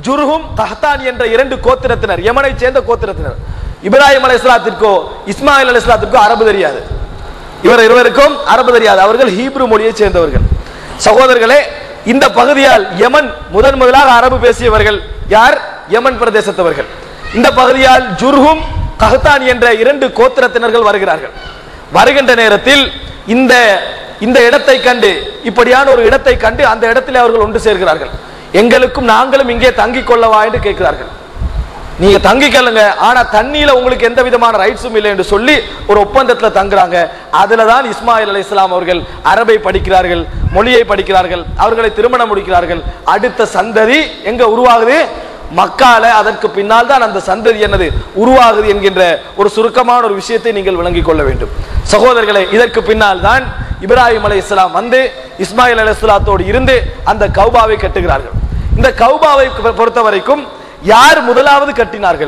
Jurhum கஹ்தான் என்ற இரண்டு கோத்திரத்தினர் யமனை சேர்ந்த கோத்திரத்தினர் இப்ராஹிம் அலைஹிஸ்ஸலாத்திற்கோ இஸ்மாயில் அலைஹிஸ்ஸலாத்திற்கோ அரபு தெரியாது இவர் இருவருக்கும் அரபு தெரியாது அவர்கள் ஹீப்ரு மொழியை சேர்ந்தவர்கள் சகோதரர்களே இந்த பகுதியால் யமன் முதன் முதலாக அரபு பேசியவர்கள் யார் யமன் பிரதேசத்தவர்கள் இந்த பகுதியால் ஜுர்ஹும் கஹ்தான் என்ற இரண்டு கோத்திரத்தினர்கள் வருகிறார்கள் வருகின்ற நேரத்தில் இந்த இந்த இடத்தை கண்டு இப்படியான ஒரு இடத்தை கண்டு அந்த இடத்தில் அவர்கள் ஒன்று சேர்கிறார்கள் எங்களுக்கும் நாங்களும் இங்கே தங்கிக் கொள்ளவா என்று கேட்கிறார்கள் நீங்க தங்கிக்கலுங்க ஆனா தண்ணியில உங்களுக்கு எந்த விதமான ரைட்ஸும் இல்லை என்று சொல்லி ஒரு ஒப்பந்தத்துல தங்குறாங்க அதுல தான் இஸ்மாயில் அலை இஸ்லாம் அவர்கள் அரபை படிக்கிறார்கள் மொழியை படிக்கிறார்கள் அவர்களை திருமணம் முடிக்கிறார்கள் அடுத்த சந்ததி எங்க உருவாகுது மக்கால அதற்கு பின்னால் தான் அந்த சந்ததி என்னது உருவாகுது என்கின்ற ஒரு சுருக்கமான ஒரு விஷயத்தை நீங்கள் விளங்கிக் கொள்ள வேண்டும் சகோதரர்களே இதற்கு பின்னால் தான் இப்ராஹிம் அலை இஸ்லாம் வந்து இஸ்மாயில் அலை இஸ்லாத்தோடு இருந்து அந்த கௌபாவை கட்டுகிறார்கள் இந்த கௌபாவை பொறுத்த வரைக்கும் யார் முதலாவது கட்டினார்கள்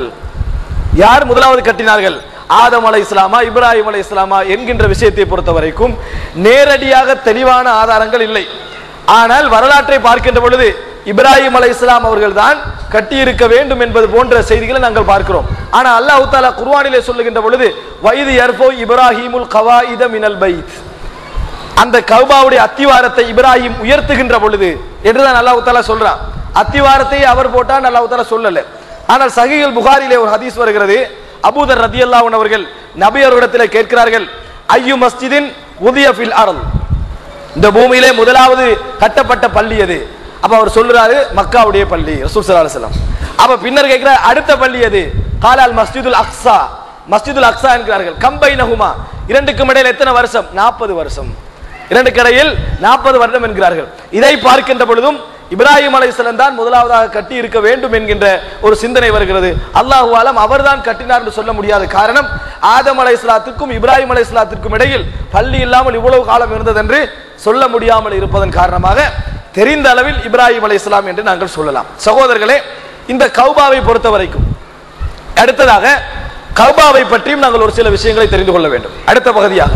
யார் முதலாவது கட்டினார்கள் ஆதம் அலை இஸ்லாமா இப்ராஹிம் அலை இஸ்லாமா என்கின்ற விஷயத்தை பொறுத்த வரைக்கும் நேரடியாக தெளிவான ஆதாரங்கள் இல்லை ஆனால் வரலாற்றை பார்க்கின்ற பொழுது இப்ராஹிம் அலை இஸ்லாம் அவர்கள் தான் கட்டியிருக்க வேண்டும் என்பது போன்ற செய்திகளை நாங்கள் பார்க்கிறோம் ஆனா அல்லாஹ் தாலா குர்ஆனிலே சொல்லுகின்ற பொழுது வயது யர்ஃபோ இப்ராஹிமுல் கவாயித மினல் பைத் அந்த கௌபாவுடைய அத்திவாரத்தை இப்ராஹிம் உயர்த்துகின்ற பொழுது என்றுதான் அல்லாஹ் தாலா சொல்றான் அத்திவாரத்தை அவர் போட்டான் அல்லாஹ் தாலா சொல்லல ஆனால் சஹீல் புகாரிலே ஒரு ஹதீஸ் வருகிறது அபூதர் ரதியல்லாஹு அவர்கள் நபி அவர்களிடத்தில் கேட்கிறார்கள் ஐயு மஸ்ஜிதின் உதிய ஃபில் அருள் இந்த பூமியிலே முதலாவது கட்டப்பட்ட பள்ளி எது அப்ப அவர் சொல்றாரு மக்காவுடைய பள்ளி ரசூல் ஸல்லல்லாஹு அலைஹி வஸல்லம் அப்ப பின்னர் கேட்கிற அடுத்த பள்ளி எது காலால் மஸ்ஜிதுல் அக்ஸா மஸ்ஜிதுல் அக்ஸா என்கிறார்கள் கம்பை நகுமா இரண்டுக்கும் இடையில் எத்தனை வருஷம் நாற்பது வருஷம் இரண்டு கடையில் நாற்பது வருடம் என்கிறார்கள் இதை பார்க்கின்ற பொழுதும் இப்ராஹிம் அலைஹிஸ்ஸலாம் தான் முதலாவதாக கட்டி இருக்க வேண்டும் என்கின்ற ஒரு சிந்தனை வருகிறது அல்லாஹு ஆலம் அவர்தான் கட்டினார் என்று சொல்ல முடியாத காரணம் ஆதம் அலைஹிஸ்ஸலாத்துக்கும் இப்ராஹிம் அலைஹிஸ்ஸலாத்துக்கும் இடையில் பள்ளி இல்லாமல் இவ்வளவு காலம் இருந்தது என்று சொல்ல முடியாமல் இருப்பதன் காரணமாக தெரிந்த அளவில் இப்ராஹிம் அலைஹிஸ்ஸலாம் என்று நாங்கள் சொல்லலாம் சகோதரர்களே இந்த கௌபாவை பொறுத்த வரைக்கும் அடுத்ததாக கௌபாவை பற்றியும் நாங்கள் ஒரு சில விஷயங்களை தெரிந்து கொள்ள வேண்டும் அடுத்த பகுதியாக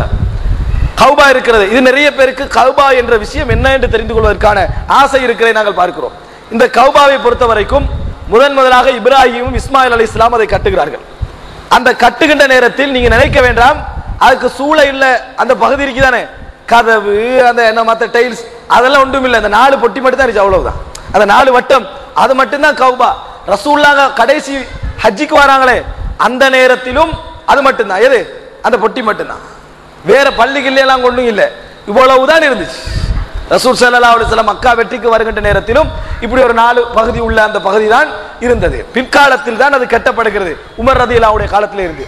கௌபா இருக்கிறது இது நிறைய பேருக்கு கௌபா என்ற விஷயம் என்ன என்று தெரிந்து கொள்வதற்கான ஆசை இருக்கிறதை நாங்கள் பார்க்கிறோம் இந்த கௌபாவை பொறுத்த வரைக்கும் முதன் முதலாக இப்ராஹிமும் இஸ்மாயில் அலி இஸ்லாம் அதை கட்டுகிறார்கள் அந்த கட்டுகின்ற நேரத்தில் நீங்க நினைக்க வேண்டாம் அதுக்கு சூழ இல்ல அந்த பகுதி இருக்குதானே கதவு அந்த என்ன மற்ற டைல்ஸ் அதெல்லாம் ஒன்றும் இல்லை அந்த நாலு பொட்டி மட்டும் தான் இருந்துச்சு அவ்வளவுதான் அந்த நாலு வட்டம் அது மட்டும்தான் கௌபா ரசூல்லாங்க கடைசி ஹஜ்ஜிக்கு வராங்களே அந்த நேரத்திலும் அது மட்டும்தான் எது அந்த பொட்டி மட்டும்தான் வேற பள்ளிகள் எல்லாம் ஒன்றும் இல்லை இவ்வளவுதான் இருந்துச்சு ரசூல் ஸல்லல்லாஹு அலைஹி வஸல்லம் மக்கா வெற்றிக்கு வருகின்ற நேரத்திலும் இப்படி ஒரு நாலு பகுதி உள்ள அந்த பகுதி தான் இருந்தது பிற்காலத்தில் தான் அது கட்டப்படுகிறது உமர் ரதியல்லாவுடைய காலத்தில் இருந்து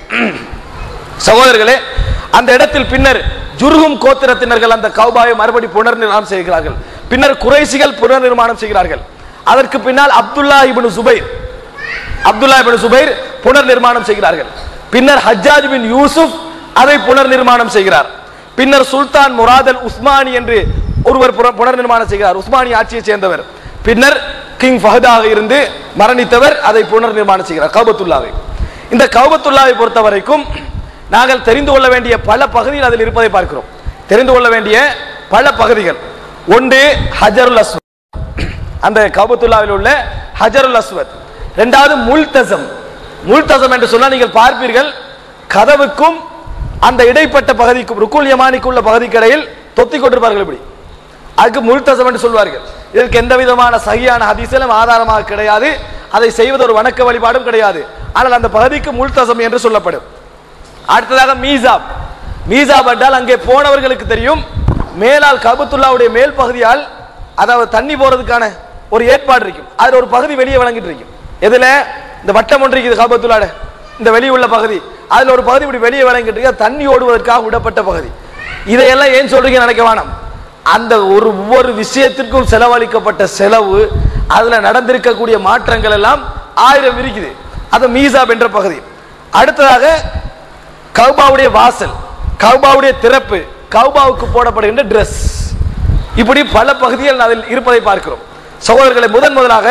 சகோதரர்களே அந்த இடத்தில் பின்னர் ஜுர்ஹும் கோத்திரத்தினர்கள் அந்த கௌபாவை மறுபடி புனர்நிர்மாணம் செய்கிறார்கள் பின்னர் குறைசிகள் புனர்நிர்மாணம் செய்கிறார்கள் அதற்கு பின்னால் அப்துல்லா இப்னு சுபைர் அப்துல்லா இப்னு சுபைர் புனர் நிர்மாணம் செய்கிறார்கள் பின்னர் ஹஜ்ஜாஜ் பின் யூசுப் அதை புனர் நிர்மாணம் செய்கிறார் பின்னர் சுல்தான் முராதல் உஸ்மானி என்று ஒருவர் புற- புனர் நிர்மாணம் செய்கிறார் உஸ்மானி ஆட்சியை சேர்ந்தவர் பின்னர் கிங் ஃபஹதாக இருந்து மரணித்தவர் அதை புனர் நிர்மாணம் செய்கிறார் கௌபத்துல்லாவை இந்த கௌபத்துல்லாவை பொறுத்த வரைக்கும் நாங்கள் தெரிந்து கொள்ள வேண்டிய பல பகுதிகள் அதில் இருப்பதை பார்க்கிறோம் தெரிந்து கொள்ள வேண்டிய பல பகுதிகள் ஒன்று ஹஜருல் அஸ்வத் அந்த கபத்துல்லாவில் உள்ள ஹஜருல் அஸ்வத் இரண்டாவது முல்தசம் முல்தசம் என்று சொன்னால் நீங்கள் பார்ப்பீர்கள் கதவுக்கும் அந்த இடைப்பட்ட பகுதிக்கும் ருக்குல் யமானிக்கு உள்ள பகுதிக்கு இடையில் தொத்தி கொண்டிருப்பார்கள் இப்படி அதுக்கு முல்தசம் என்று சொல்வார்கள் இதற்கு எந்த விதமான சகியான ஹதீஸிலும் ஆதாரமாக கிடையாது அதை செய்வது ஒரு வணக்க வழிபாடும் கிடையாது ஆனால் அந்த பகுதிக்கு முல்தசம் என்று சொல்லப்படும் அடுத்ததாக மீசாப் மீசாப் என்றால் அங்கே போனவர்களுக்கு தெரியும் மேலால் கபத்துல்லாவுடைய மேல் பகுதியால் அதாவது தண்ணி போறதுக்கான ஒரு ஏற்பாடு இருக்கும் அதுல ஒரு பகுதி வெளியே வழங்கிட்டு இருக்கும் எதுல இந்த வட்டம் ஒன்று இருக்குது கபத்துல்லாட இந்த வெளியே உள்ள பகுதி அதுல ஒரு பகுதி இப்படி வெளியே வழங்கிட்டு இருக்கு அது தண்ணி ஓடுவதற்காக விடப்பட்ட பகுதி இதையெல்லாம் ஏன் சொல்றீங்க நினைக்க வேணாம் அந்த ஒரு ஒவ்வொரு விஷயத்திற்கும் செலவழிக்கப்பட்ட செலவு அதுல நடந்திருக்கக்கூடிய மாற்றங்கள் எல்லாம் ஆயிரம் இருக்குது அது மீசாப் என்ற பகுதி அடுத்ததாக கௌபாவுடைய வாசல் கௌபாவுடைய திறப்பு கௌபாவுக்கு போடப்படுகின்ற Dress இப்படி பல பகுதிகள் அதில் இருப்பதை பார்க்கிறோம் சகோதரர்களை முதன் முதலாக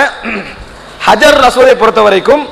ஹஜர் அஸ்வதை பொறுத்த வரைக்கும்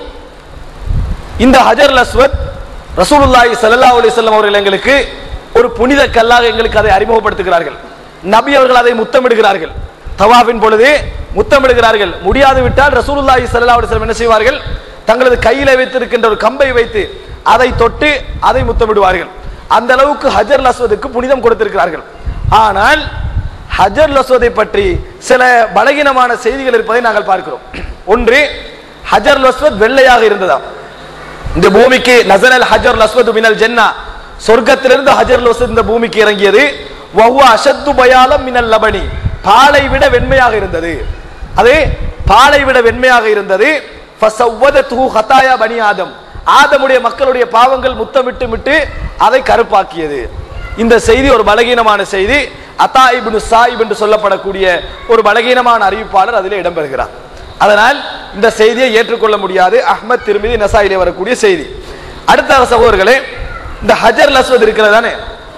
இந்த ஹஜர் அஸ்வத் ரசூலுல்லாஹி ஸல்லல்லாஹு அலைஹி வஸல்லம் அவர்கள் எங்களுக்கு ஒரு புனித கல்லாக எங்களுக்கு அதை அறிமுகப்படுத்துகிறார்கள் நபி அவர்கள் அதை முத்தமிடுகிறார்கள் தவாஃபின் பொழுது முத்தமிடுகிறார்கள் முடியாது விட்டால் ரசூலுல்லாஹி ஸல்லல்லாஹு அலைஹி வஸல்லம் என்ன செய்வார்கள் தங்களது கையில வைத்திருக்கின்ற ஒரு கம்பை வைத்து அதை தொட்டு அதை முத்தமிடுவார்கள் அந்த அளவுக்கு ஹஜர் அஸ்வதுக்கு புனிதம் கொடுத்திருக்கிறார்கள் ஆனால் ஹஜர் அஸ்வதை பற்றி சில பலகீனமான செய்திகள் இருப்பதை நாங்கள் பார்க்கிறோம் ஒன்று ஹஜர் அஸ்வத் வெள்ளையாக இருந்ததாம் இந்த பூமிக்கு நசரல் ஹஜர் அஸ்வது மினல் ஜென்னா சொர்க்கத்திலிருந்து ஹஜர் அஸ்வத் இந்த பூமிக்கு இறங்கியது வஹுவ அஷத்து பயாலம் மினல் லபனி பாலை விட வெண்மையாக இருந்தது அது பாலை விட வெண்மையாக இருந்தது ஃபசவ்வதத்துஹு ஹதாயா பனி ஆதம் ஆதமுடைய மக்களுடைய பாவங்கள் முத்தமிட்டு விட்டு அதை கருப்பாக்கியது இந்த செய்தி ஒரு பலகீனமான செய்தி அத்தா இப்னு சாயிப் என்று சொல்லப்படக்கூடிய ஒரு பலகீனமான அறிவிப்பாளர் அதிலே இடம்பெறுகிறார் அதனால் இந்த செய்தியை ஏற்றுக்கொள்ள முடியாது அஹ்மத் திருமதி நசாயிலே வரக்கூடிய செய்தி அடுத்த சகோதரர்களே இந்த ஹஜர் லஸ்வத் இருக்கிறது தானே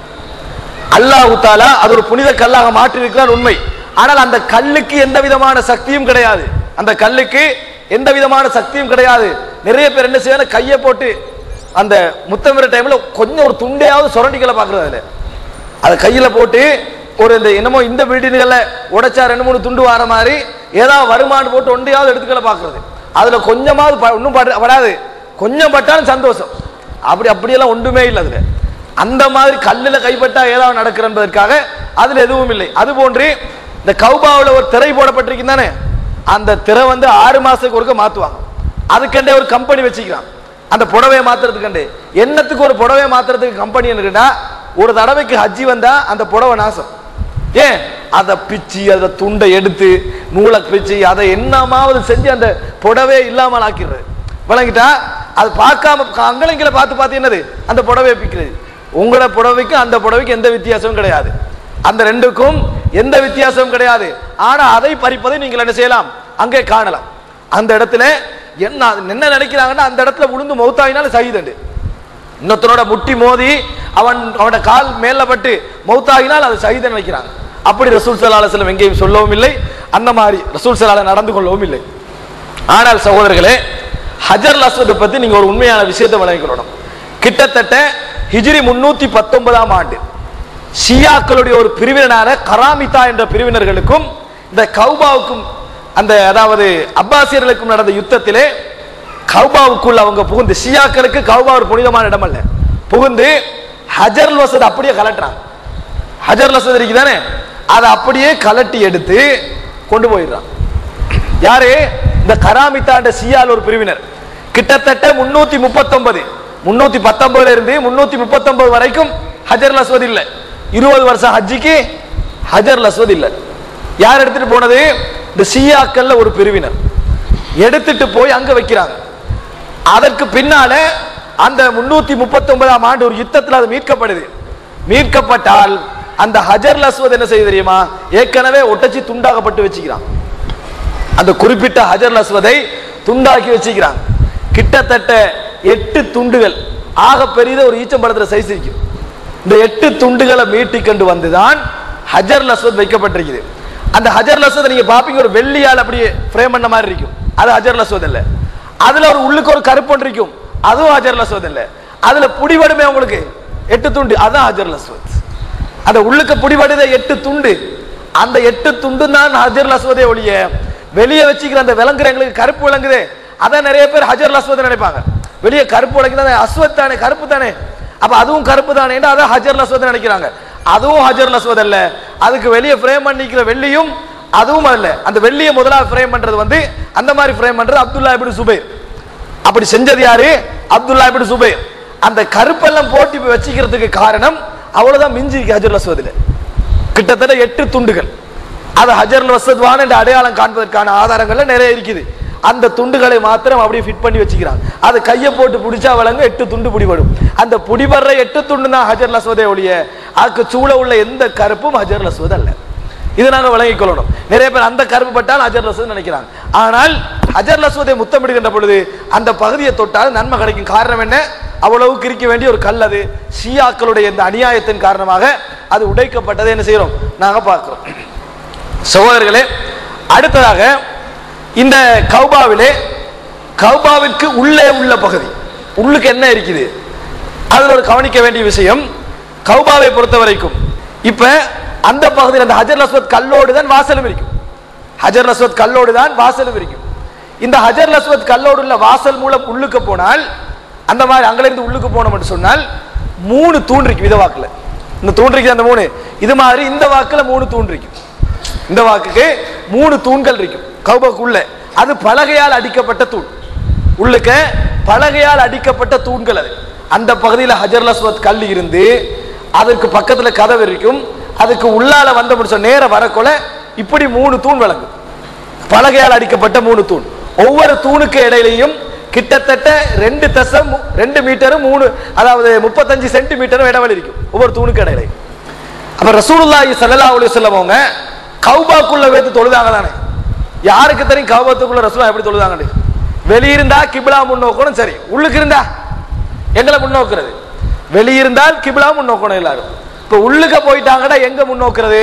அல்லாஹு தாலா அது ஒரு புனித கல்லாக மாற்றி இருக்கிறார் உண்மை ஆனால் அந்த கல்லுக்கு எந்த விதமான சக்தியும் கிடையாது அந்த கல்லுக்கு எந்த விதமான சக்தியும் கிடையாது நிறைய பேர் என்ன செய்யணும் கையை போட்டு அந்த முத்தமிற டைம்ல கொஞ்சம் ஒரு துண்டையாவது சுரண்டிகளை பாக்குறது அதுல அதை கையில போட்டு ஒரு இந்த என்னமோ இந்த பில்டிங்குகளை உடைச்சா ரெண்டு மூணு துண்டு வர மாதிரி ஏதாவது வருமானம் போட்டு ஒன்றையாவது எடுத்துக்களை பாக்குறது அதுல கொஞ்சமாவது ப- ஒண்ணும் பட- படாது கொஞ்சம் பட்டாலும் சந்தோஷம் அப்படி அப்படியெல்லாம் ஒன்றுமே இல்லை அதுல அந்த மாதிரி கல்லுல கைப்பட்டா ஏதாவது நடக்கிற என்பதற்காக அதுல எதுவும் இல்லை அது போன்று இந்த கௌபாவில் ஒரு திரை போடப்பட்டிருக்கு தானே அந்த திரை வந்து ஆறு மாசத்துக்கு ஒருக்க மாத்துவாங்க அதுக்கண்டே ஒரு கம்பெனி வச்சுக்கிறான் அந்த புடவையை மாத்துறதுக்கண்டே என்னத்துக்கு ஒரு புடவையை மாத்துறதுக்கு கம்பெனி இருக்குன்னா ஒரு தடவைக்கு ஹஜ்ஜி வந்தா அந்த புடவை நாசம் ஏன் அதை பிச்சு அதை துண்டை எடுத்து நூலை பிச்சு அதை என்னமாவது செஞ்சு அந்த புடவையே இல்லாமல் ஆக்கிடுறது விளங்கிட்டா அது பார்க்காம அங்கலங்களை பார்த்து பார்த்து என்னது அந்த புடவையை பிக்கிறது உங்களோட புடவைக்கும் அந்த புடவைக்கும் எந்த வித்தியாசமும் கிடையாது அந்த ரெண்டுக்கும் எந்த வித்தியாசமும் கிடையாது ஆனா அதை பறிப்பதை நீங்கள் என்ன செய்யலாம் அங்கே காணலாம் அந்த இடத்துல என்ன என்ன நினைக்கிறாங்கன்னா அந்த இடத்துல விழுந்து மௌத்தாயினாலும் சகிதண்டு இன்னொருத்தனோட முட்டி மோதி அவன் அவனோட கால் மேல பட்டு மௌத்தாகினால் அது சகிதன் வைக்கிறாங்க அப்படி ரசூல் சல்லா அலுவலம் எங்கேயும் சொல்லவும் இல்லை அந்த மாதிரி ரசூல் சலால நடந்து கொள்ளவும் இல்லை ஆனால் சகோதரர்களே ஹஜர் அஸ்வதை பத்தி நீங்க ஒரு உண்மையான விஷயத்தை விளங்கிக்கணும் கிட்டத்தட்ட ஹிஜ்ரி முன்னூத்தி பத்தொன்பதாம் ஆண்டு ஷியாக்களுடைய ஒரு பிரிவினரான கராமிதா என்ற பிரிவினர்களுக்கும் இந்த கௌபாவுக்கும் அந்த அதாவது அப்பாசியர்களுக்கும் நடந்த யுத்தத்திலே கௌபாவுக்குள் அவங்க புகுந்து ஷியாக்களுக்கு கௌபா ஒரு புனிதமான இடம் அல்ல புகுந்து ஹஜர் வசத் அப்படியே கலட்டுறாங்க ஹஜர் வசத் இருக்குதானே அதை அப்படியே கலட்டி எடுத்து கொண்டு போயிடுறான் யாரு இந்த கராமித்தாண்ட சியால் ஒரு பிரிவினர் கிட்டத்தட்ட முன்னூத்தி முப்பத்தொன்பது முன்னூத்தி பத்தொன்பதுல இருந்து முன்னூத்தி முப்பத்தொன்பது வரைக்கும் ஹஜர் அஸ்வத் இல்ல இருபது வருஷம் ஹஜ்ஜிக்கு ஹஜர் அஸ்வத் இல்ல யார் எடுத்துட்டு போனது இந்த சியாக்கள்ல ஒரு பிரிவினர் எடுத்துட்டு போய் அங்க வைக்கிறாங்க அதற்கு பின்னால அந்த முன்னூத்தி முப்பத்தி ஒன்பதாம் ஆண்டு ஒரு யுத்தத்தில் அது மீட்கப்படுது மீட்கப்பட்டால் அந்த ஹஜர் அஸ்வத் என்ன செய்ய தெரியுமா ஏற்கனவே ஒட்டச்சி துண்டாகப்பட்டு வச்சுக்கிறான் அந்த குறிப்பிட்ட ஹஜர் அஸ்வதை துண்டாக்கி வச்சுக்கிறாங்க கிட்டத்தட்ட எட்டு துண்டுகள் ஆக பெரியத ஒரு ஈச்சம்பழத்துல சைஸ் இருக்கும் இந்த எட்டு துண்டுகளை மீட்டி கொண்டு வந்துதான் ஹஜர் அஸ்வத் வைக்கப்பட்டிருக்குது அந்த ஹஜர் அஸ்வத் நீங்க பாப்பீங்க ஒரு வெள்ளியால் அப்படியே ஃப்ரேம் பண்ண மாதிரி இருக்கும் அது ஹஜர் அஸ்வத் இல்ல அதுல ஒரு உள்ளுக்கு ஒரு கருப்பு ஒன்று இருக்கும் அதுவும் ஹஜர் அஸ்வத் இல்ல அதுல புடிபடுமே உங்களுக்கு எட்டு துண்டு அதான் ஹஜர் அஸ்வத் அந்த உள்ளுக்கு பிடிபடுத எட்டு துண்டு அந்த எட்டு துண்டு தான் ஹஜர் அஸ்வதே ஒழிய வெளியே வச்சுக்கிற அந்த விலங்குறவங்களுக்கு கருப்பு விளங்குதே அதான் நிறைய பேர் ஹஜர் அஸ்வத் நினைப்பாங்க வெளியே கருப்பு விளங்குது அஸ்வத் தானே கருப்பு தானே அப்ப அதுவும் கருப்பு தானே அதான் ஹஜர் அஸ்வத் நினைக்கிறாங்க அதுவும் ஹஜர் அஸ்வத் அல்ல அதுக்கு வெளியே ஃப்ரேம் பண்ணிக்கிற வெள்ளியும் அதுவும் அல்ல அந்த வெள்ளியை முதலாவது ஃப்ரேம் பண்றது வந்து அந்த மாதிரி ஃப்ரேம் பண்றது அப்துல்லா இப்னு சுபைர் அப்படி செஞ்சது யாரு அப்துல்லா இப்னு சுபைர் அந்த கருப்பெல்லாம் போட்டி போய் வச்சுக்கிறதுக்கு காரணம் அவ்வளவுதான் மிஞ்சி இருக்கு ஹஜர் அஸ்வதில் கிட்டத்தட்ட எட்டு துண்டுகள் அது ஹஜர் வசத்வான் என்ற அடையாளம் காண்பதற்கான ஆதாரங்கள்ல நிறைய இருக்குது அந்த துண்டுகளை மாத்திரம் அப்படியே ஃபிட் பண்ணி வச்சுக்கிறாங்க அது கையை போட்டு பிடிச்சா வழங்க எட்டு துண்டு பிடிபடும் அந்த பிடிபடுற எட்டு துண்டு தான் ஹஜர் லஸ்வதே ஒழிய அதுக்கு சூழ உள்ள எந்த கருப்பும் ஹஜர் லஸ்வத் அல்ல இது நாங்க விளங்கிக் கொள்ளணும் நிறைய பேர் அந்த கருப்பு பட்டால் ஹஜர் லஸ்வத் நினைக்கிறாங்க ஆனால் ஹஜர் லஸ்வதை முத்தமிடுகின்ற பொழுது அந்த பகுதியை தொட்டால் நன்மை கிடைக்கும் காரணம் என்ன அவ்வளவு கிரிக்க வேண்டிய ஒரு கல் அது ஷியாக்களுடைய இந்த அநியாயத்தின் காரணமாக அது உடைக்கப்பட்டதை என்ன செய்யறோம் நாங்க பார்க்கிறோம் சகோதரர்களே அடுத்ததாக இந்த கௌபாவிலே கௌபாவிற்கு உள்ளே உள்ள பகுதி உள்ளுக்கு என்ன இருக்குது அதுல ஒரு கவனிக்க வேண்டிய விஷயம் கௌபாவை பொறுத்த வரைக்கும் இப்ப அந்த பகுதியில் அந்த ஹஜர் அஸ்வத் கல்லோடு தான் வாசலும் இருக்கும் ஹஜர் அஸ்வத் கல்லோடு தான் வாசலும் இருக்கும் இந்த ஹஜர் அஸ்வத் கல்லோடு உள்ள வாசல் மூலம் உள்ளுக்கு போனால் அந்த மாதிரி அங்கிருந்து உள்ளுக்கு போனோம்னு சொன்னால் மூணு தூண் இருக்கு இந்த வாக்குல இந்த தூண் இருக்கு அந்த மூணு இது மாதிரி இந்த வாக்குல மூணு தூண் இருக்கும் இந்த வாக்குக்கு மூணு தூண்கள் இருக்கும் கௌபக்குள்ள அது பலகையால் அடிக்கப்பட்ட தூண் உள்ளுக்க பலகையால் அடிக்கப்பட்ட தூண்கள் அது அந்த பகுதியில் ஹஜர் அஸ்வத் கல் இருந்து அதற்கு பக்கத்துல கதவு இருக்கும் அதுக்கு உள்ளால வந்த முடிச்ச நேர வரக்கொல இப்படி மூணு தூண் விளங்கும் பலகையால் அடிக்கப்பட்ட மூணு தூண் ஒவ்வொரு தூணுக்கு இடையிலையும் கிட்டத்தட்ட ரெண்டு தசம் ரெண்டு மீட்டரும் மூணு அதாவது முப்பத்தஞ்சு சென்டிமீட்டரும் இடைவெளி இருக்கும் ஒவ்வொரு தூணுக்கு இடையில அப்ப ரசூலுல்லாஹி ஸல்லல்லாஹு அலைஹி வஸல்லம் அவங்க கௌபாக்குள்ள வைத்து தொழுதாங்க தானே யாருக்கு தெரியும் கௌபத்துக்குள்ள ரசூலா எப்படி தொழுதாங்கன்னு வெளியிருந்தா கிபிலா முன்னோக்கணும் சரி உள்ளுக்கு இருந்தா எங்களை முன்னோக்குறது வெளியிருந்தால் கிபிலா முன்னோக்கணும் எல்லாரும் இப்ப உள்ளுக்க போயிட்டாங்கடா எங்க முன்னோக்குறது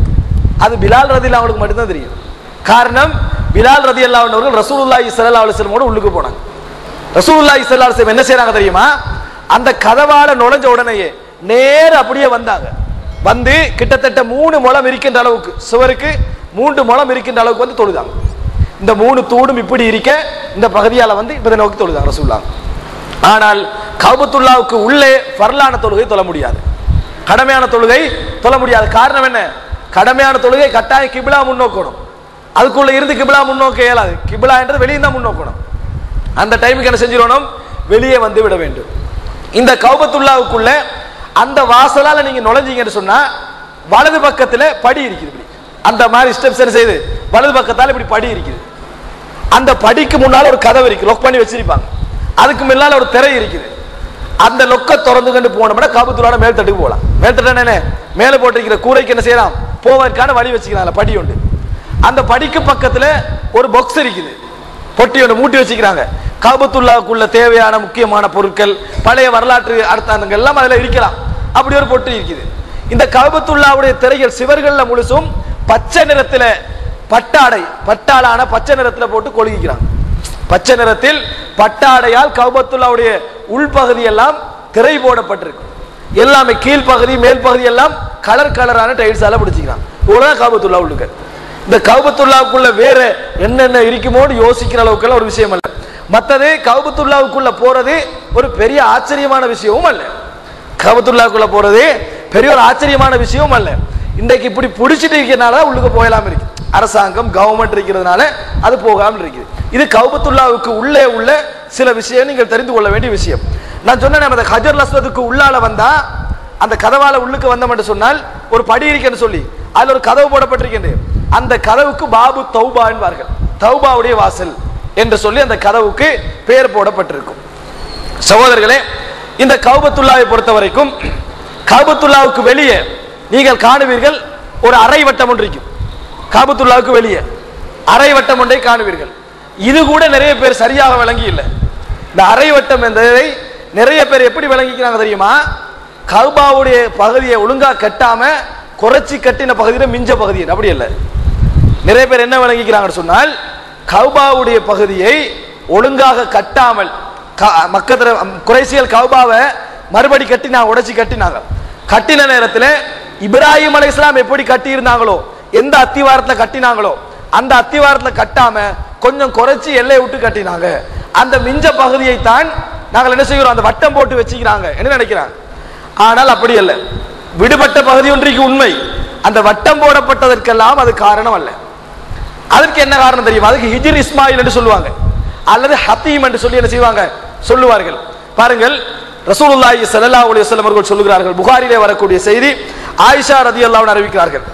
அது பிலால் ரதியில் அவனுக்கு மட்டும்தான் தெரியும் காரணம் பிலால் ரதி அவர்கள் ரசூலுல்லாஹி ஸல்லல்லாஹு அலைஹி வஸல்லமோட உள்ளுக்கு போனாங்க ரசூலுல்லாஹி ஸல்லல்லாஹு அலைஹி வஸல்லம் என்ன செய்றாங்க தெரியுமா அந்த கதவால நுழைஞ்ச உடனேயே நேர அப்படியே வந்தாங்க வந்து கிட்டத்தட்ட மூணு முழம் இருக்கின்ற அளவுக்கு சுவருக்கு மூன்று முழம் இருக்கின்ற அளவுக்கு வந்து தொழுதாங்க இந்த மூணு தூடும் இப்படி இருக்க இந்த பகுதியால வந்து இப்ப இதை நோக்கி தொழுதாங்க ரசூல்லா ஆனால் கவுபத்துல்லாவுக்கு உள்ளே ஃபர்லான தொழுகை தொழ முடியாது கடமையான தொழுகை தொழ முடியாது காரணம் என்ன கடமையான தொழுகை கட்டாய கிபிலா முன்னோக்கணும் அதுக்குள்ள இருந்து கிபிலா முன்னோக்க இயலாது கிபிலா என்றது வெளியே தான் முன்னோக்கணும் அந்த டைமுக்கு என்ன செஞ்சிடணும் வெளியே வந்து விட வேண்டும் இந்த கௌபத்துல்லாவுக்குள்ள அந்த வாசலால நீங்க நுழைஞ்சீங்கன்னு சொன்னா வலது பக்கத்துல படி இருக்குது இப்படி அந்த மாதிரி ஸ்டெப்ஸ் என்ன செய்யுது வலது பக்கத்தால இப்படி படி இருக்குது அந்த படிக்கு முன்னால ஒரு கதவு இருக்கு லொக் பண்ணி வச்சிருப்பாங்க அதுக்கு முன்னால ஒரு திரை இருக்குது அந்த லொக்க திறந்து கொண்டு போனோம்னா காபத்துள்ளாட மேல் தட்டுக்கு போகலாம் மேல் தட்டு என்ன மேலே போட்டிருக்கிற கூரைக்கு என்ன செய்யலாம் போவதற்கான வழி வச்சுக்கிறாங்க படி உண்டு அந்த படிக்கு பக்கத்துல ஒரு பாக்ஸ் இருக்குது பொட்டி ஒன்று மூட்டி வச்சுக்கிறாங்க காபத்துல்லாவுக்குள்ள தேவையான முக்கியமான பொருட்கள் பழைய வரலாற்று அர்த்தங்கள் எல்லாம் அதில் இருக்கலாம் அப்படி ஒரு பொட்டி இருக்குது இந்த காபத்துல்லாவுடைய திரைகள் சிவர்கள்ல முழுசும் பச்சை நிறத்துல பட்டாடை பட்டாளான பச்சை நிறத்துல போட்டு கொழுகிக்கிறாங்க பச்சை நிறத்தில் பட்டாடையால் கௌபத்துல்லாவுடைய உள்பகுதி எல்லாம் திரை போடப்பட்டிருக்கும் எல்லாமே கீழ்ப்பகுதி மேல் பகுதி எல்லாம் கலர் கலரான டைல்ஸால பிடிச்சிக்கிறான் இவ்வளவுதான் கௌபத்துல்லா உள்ளுக்க இந்த கௌபத்துல்லாவுக்குள்ள வேற என்னென்ன இருக்குமோன்னு யோசிக்கிற அளவுக்கு ஒரு விஷயம் அல்ல மத்தது கௌபத்துல்லாவுக்குள்ள போறது ஒரு பெரிய ஆச்சரியமான விஷயமும் அல்ல கௌபத்துல்லாவுக்குள்ள போறது பெரிய ஒரு ஆச்சரியமான விஷயமும் அல்ல இன்றைக்கு இப்படி பிடிச்சிட்டு இருக்கிறனால தான் உள்ளுக்கு போயலாம் இருக்கு அரசாங்கம் கவர்மெண்ட் இருக்கிறதுனால அது போகாமல் இருக்குது இது கௌபத்துல்லாவுக்கு உள்ளே உள்ள சில விஷயம் நீங்கள் தெரிந்து கொள்ள வேண்டிய விஷயம் நான் சொன்னேன் அந்த ஹஜர் லஸ்வதுக்கு உள்ளால வந்தா அந்த கதவால உள்ளுக்கு வந்தோம் சொன்னால் ஒரு படி இருக்குன்னு சொல்லி அதுல ஒரு கதவு போடப்பட்டிருக்கின்றது அந்த கதவுக்கு பாபு தௌபா என்பார்கள் தௌபாவுடைய வாசல் என்று சொல்லி அந்த கதவுக்கு பெயர் போடப்பட்டிருக்கும் சகோதரர்களே இந்த கௌபத்துல்லாவை பொறுத்த வரைக்கும் கௌபத்துல்லாவுக்கு வெளியே நீங்கள் காணுவீர்கள் ஒரு அரை வட்டம் ஒன்று இருக்கும் காபத்துல்லாவுக்கு வெளியே அரை வட்டம் ஒன்றை காணுவீர்கள் இது கூட நிறைய பேர் சரியாக விளங்கி இல்லை இந்த அரை வட்டம் என்பதை நிறைய பேர் எப்படி விளங்கிக்கிறாங்க தெரியுமா கௌபாவுடைய பகுதியை ஒழுங்கா கட்டாம குறைச்சி கட்டின பகுதியில மிஞ்ச பகுதி அப்படி இல்லை நிறைய பேர் என்ன விளங்கிக்கிறாங்கன்னு சொன்னால் கௌபாவுடைய பகுதியை ஒழுங்காக கட்டாமல் மக்கத்துல குறைசியல் கௌபாவை மறுபடி கட்டினாங்க உடைச்சி கட்டினாங்க கட்டின நேரத்தில் இப்ராஹிம் அலை இஸ்லாம் எப்படி கட்டி இருந்தாங்களோ எந்த அத்திவாரத்தில் கட்டினாங்களோ அந்த அத்திவாரத்தில் கட்டாம கொஞ்சம் குறைச்சி எல்லையை விட்டு கட்டினாங்க அந்த மிஞ்ச பகுதியை தான் நாங்கள் என்ன செய்கிறோம் அந்த வட்டம் போட்டு வச்சுக்கிறாங்க என்ன நினைக்கிறாங்க ஆனால் அப்படி அல்ல விடுபட்ட பகுதி ஒன்றைக்கு உண்மை அந்த வட்டம் போடப்பட்டதற்கெல்லாம் அது காரணம் அல்ல அதற்கு என்ன காரணம் தெரியும் அதுக்கு ஹிஜிர் இஸ்மாயில் என்று சொல்லுவாங்க அல்லது ஹத்தீம் என்று சொல்லி என்ன செய்வாங்க சொல்லுவார்கள் பாருங்கள் ரசூலுல்லாஹி ஸல்லல்லாஹு அலைஹி வஸல்லம் அவர்கள் சொல்லுகிறார்கள் புகாரிலே வரக்கூடிய செய்தி ஆயிஷா ரதியல்லாஹு அன்ஹா அறிவிக்கிறார்கள்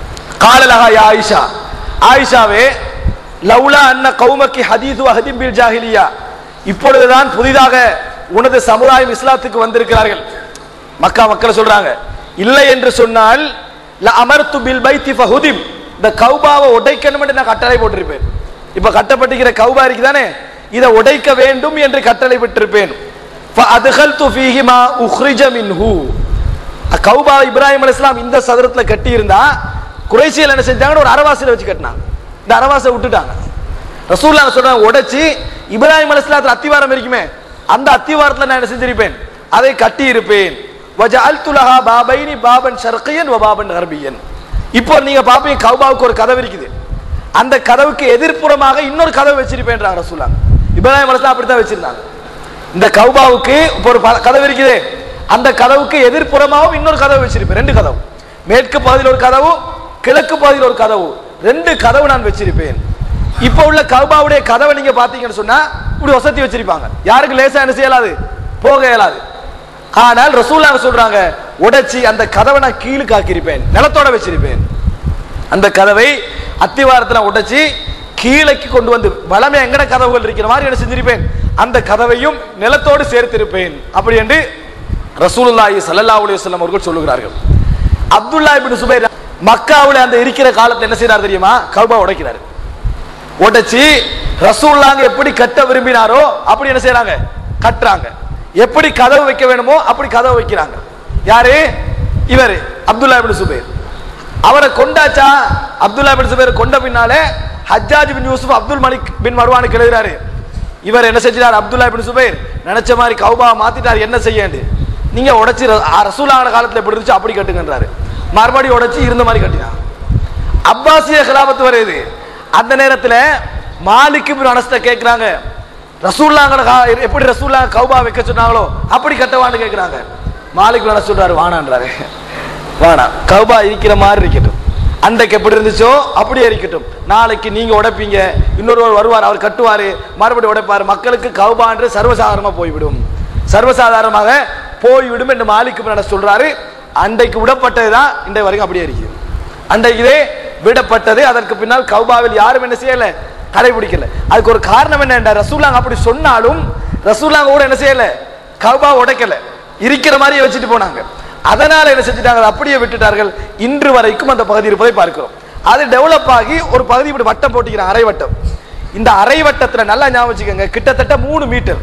காலலஹா யா ஆயிஷா ஆயிஷாவே லவ்லா அன்ன கௌமக்கி ஹதீது அஹதிம் பில் ஜாஹிலியா இப்பொழுதுதான் புதிதாக உனது சமுதாயம் இஸ்லாத்துக்கு வந்திருக்கிறார்கள் மக்கா மக்கள் சொல்றாங்க இல்லை என்று சொன்னால் ல அமர்த்து பில் பைத்தி ஃபஹுதிம் இந்த கௌபாவை உடைக்கணும் என்று நான் கட்டளை போட்டிருப்பேன் இப்ப கட்டப்பட்டிருக்கிற கௌபா இருக்கு தானே இதை உடைக்க வேண்டும் என்று கட்டளை விட்டிருப்பேன் فأدخلت فيه ما أخرج منه கௌபா இப்ராஹிம் அலைஹிஸ்ஸலாம் இந்த சதுரத்துல கட்டி இருந்தா குறைசியல் என்ன செஞ்சாங்கன்னு ஒரு அரவாசியில வச்சு கட்டினாங்க இந்த அரவாசை விட்டுட்டாங்க ரசூல்லா சொல்றாங்க உடைச்சு இப்ராஹிம் அலைஹிஸ்ஸலாத்துல அத்திவாரம் இருக்குமே அந்த அத்திவாரத்துல நான் என்ன செஞ்சிருப்பேன் அதை கட்டி இருப்பேன் வஜஅல்து லஹா பாபைனி பாபன் ஷர்கியன் வ பாபன் கர்பியன் இப்போ நீங்க பாப்பீங்க கௌபாவுக்கு ஒரு கதவு இருக்குது அந்த கதவுக்கு எதிர்ப்புறமாக இன்னொரு கதவு வச்சிருப்பேன்றாங்க ரசூலா இப்ராஹிம் அலைஹிஸ்ஸலாம் அப்படித்தான் வச்சிருந்தாங்க இந்த கௌபாவுக்கு இப்போ ஒரு ப- கதவு இருக்குது அந்த கதவுக்கு எதிர்ப்புறமாகவும் இன்னொரு கதவு வச்சிருப்பேன் ரெண்டு கதவு மேற்கு பகுதியில் ஒரு கதவு கிழக்கு பகுதியில் ஒரு கதவு ரெண்டு கதவு நான் வச்சிருப்பேன் இப்போ உள்ள கௌபாவுடைய கதவை நீங்க பாத்தீங்கன்னு சொன்னா இப்படி வசதி வச்சிருப்பாங்க யாருக்கு லேசா என்ன செய்யலாது போக இயலாது ஆனால் ரசூலாங்க சொல்றாங்க உடைச்சி அந்த கதவை நான் கீழுக்கு ஆக்கியிருப்பேன் நிலத்தோட வச்சிருப்பேன் அந்த கதவை அத்திவாரத்துல உடைச்சி கீழைக்கு கொண்டு வந்து வளமே எங்கட கதவுகள் இருக்கிற மாதிரி என்ன செஞ்சிருப்பேன் அந்த கதவையும் நிலத்தோடு சேர்த்திருப்பேன் அப்படி என்று ரசூலுல்லாஹி ஸல்லல்லாஹு அலைஹி வஸல்லம் அவர்கள் சொல்லுகிறார்கள் அப்துல்லா இப்னு சுபைர் மக்காவுல அந்த இருக்கிற காலத்துல என்ன செய்றார் தெரியுமா கௌபா உடைக்கிறாரு உடைச்சி ரசூல்லாங்க எப்படி கட்ட விரும்பினாரோ அப்படி என்ன செய்றாங்க கட்டுறாங்க எப்படி கதவு வைக்க வேணுமோ அப்படி கதவு வைக்கிறாங்க யாரு இவர் அப்துல்லா இப்னு சுபைர் அவரை கொண்டாச்சா அப்துல்லா பின் சுபைர் கொண்ட பின்னாலே ஹஜ்ஜாஜ் பின் யூசுப் அப்துல் மலிக் பின் மர்வானுக்கு எழுதுறாரு இவர் என்ன செஞ்சார் அப்துல்லா பின் சுபைர் நினைச்ச மாதிரி கௌபா மாத்திட்டார் என்ன செய்யண்டு நீங்க உடைச்சு ர- ஆ, ரசூலான காலத்துல எப்படி இருந்துச்சு அப்படி கட்டுங்கன்றாரு மறுபடியும் உடைச்சு இருந்த மாதிரி கட்டினான் அப்பாசிய கிலாபத்து வருது அந்த நேரத்துல மாலிக் இப்னு அனஸ்த கேக்குறாங்க ரசூல்லாங்க எப்படி ரசூல்லா கௌபா வைக்க சொன்னாங்களோ அப்படி கட்டவான்னு கேக்குறாங்க மாலிக் இப்னு அனஸ் சொல்றாரு வானான்றாரு வேணாம் கௌபா இருக்கிற மாதிரி இருக்கட்டும் அன்றைக்கு எப்படி இருந்துச்சோ அப்படியே இருக்கட்டும் நாளைக்கு நீங்க உடைப்பீங்க இன்னொருவர் வருவார் அவர் கட்டுவாரு மறுபடியும் உடைப்பாரு மக்களுக்கு கௌபான்று சர்வசாதாரணமா போய்விடும் சர்வசாதாரணமாக போய்விடும் என்று மாலிக் இப்னு அனஸ் சொல்றாரு அன்றைக்கு விடப்பட்டது தான் இன்றைய வரைக்கும் அப்படியே இருக்குது அன்றைக்கு இதே விடப்பட்டது அதற்கு பின்னால் கௌபாவில் யாரும் என்ன செய்யல கடைபிடிக்கல அதுக்கு ஒரு காரணம் என்ன ரசூலாங்க அப்படி சொன்னாலும் ரசூலாங்க கூட என்ன செய்யல கௌபா உடைக்கல இருக்கிற மாதிரியே வச்சுட்டு போனாங்க அதனால என்ன செஞ்சுட்டாங்க அதை அப்படியே விட்டுட்டார்கள் இன்று வரைக்கும் அந்த பகுதி இருப்பதை பார்க்கிறோம் அது டெவலப் ஆகி ஒரு பகுதி இப்படி வட்டம் போட்டிக்கிறாங்க அரை வட்டம் இந்த அரை வட்டத்துல நல்லா ஞாபகம் வச்சுக்கோங்க கிட்டத்தட்ட மூணு மீட்டர்